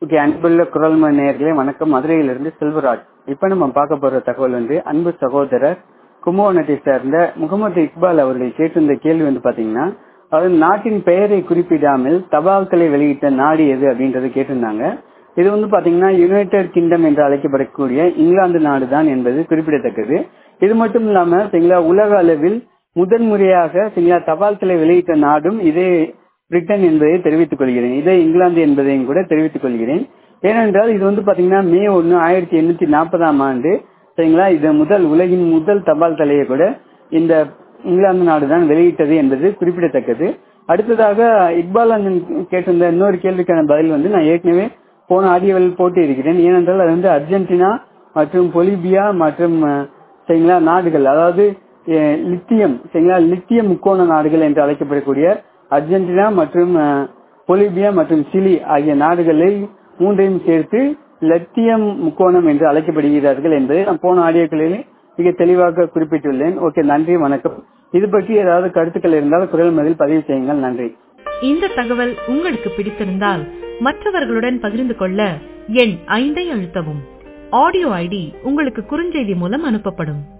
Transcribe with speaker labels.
Speaker 1: okay அன்புள்ள குரல்மணி நேயர்களே வணக்கம் மதுரையிலிருந்து செல்வராஜ் இப்ப நம்ம பார்க்க போற தகவல் வந்து அன்பு சகோதரர் கும்பகோணத்தை சேர்ந்த முகமது இக்பால் அவர்கள் கேட்டிருந்த கேள்வி வந்து பாத்தீங்கன்னா அதாவது நாட்டின் பெயரை குறிப்பிடாமல் தபால் தலை வெளியிட்ட நாடு எது அப்படின்றத கேட்டிருந்தாங்க இது வந்து பாத்தீங்கன்னா யுனைடெட் கிங்டம் என்று அழைக்கப்படக்கூடிய இங்கிலாந்து நாடு தான் என்பது குறிப்பிடத்தக்கது இது மட்டும் இல்லாம சரிங்களா உலக அளவில் முதன் முறையாக சரிங்களா தபால் தலை வெளியிட்ட நாடும் இதே பிரிட்டன் என்பதை தெரிவித்துக் கொள்கிறேன் இதே இங்கிலாந்து என்பதையும் கூட தெரிவித்துக் கொள்கிறேன் ஏனென்றால் இது வந்து பாத்தீங்கன்னா மே ஒன்னு ஆயிரத்தி எண்ணூத்தி நாற்பதாம் ஆண்டு சரிங்களா இது முதல் உலகின் முதல் தபால் தலையை கூட இந்த இங்கிலாந்து நாடு தான் வெளியிட்டது என்பது குறிப்பிடத்தக்கது அடுத்ததாக இக்பால் அண்ணன் கேட்டிருந்த இன்னொரு கேள்விக்கான பதில் வந்து நான் ஏற்கனவே போன ஆடியோவில் போட்டு இருக்கிறேன் ஏனென்றால் அது வந்து அர்ஜென்டினா மற்றும் பொலிபியா மற்றும் சரிங்களா நாடுகள் அதாவது லித்தியம் சரிங்களா லித்தியம் முக்கோண நாடுகள் என்று அழைக்கப்படக்கூடிய அர்ஜென்டினா மற்றும் பொலிபியா மற்றும் சிலி ஆகிய நாடுகளை மூன்றையும் சேர்த்து லத்தியம் முக்கோணம் என்று அழைக்கப்படுகிறார்கள் என்பதை நான் போன ஆடியோக்களில் மிக தெளிவாக குறிப்பிட்டுள்ளேன் ஓகே நன்றி வணக்கம் இது பற்றி ஏதாவது கருத்துக்கள் இருந்தால் குரல் மதில் பதிவு செய்யுங்கள் நன்றி
Speaker 2: இந்த தகவல் உங்களுக்கு பிடித்திருந்தால் மற்றவர்களுடன் பகிர்ந்து கொள்ள எண் ஐந்தை அழுத்தவும் ஆடியோ ஐடி உங்களுக்கு குறுஞ்செய்தி மூலம் அனுப்பப்படும்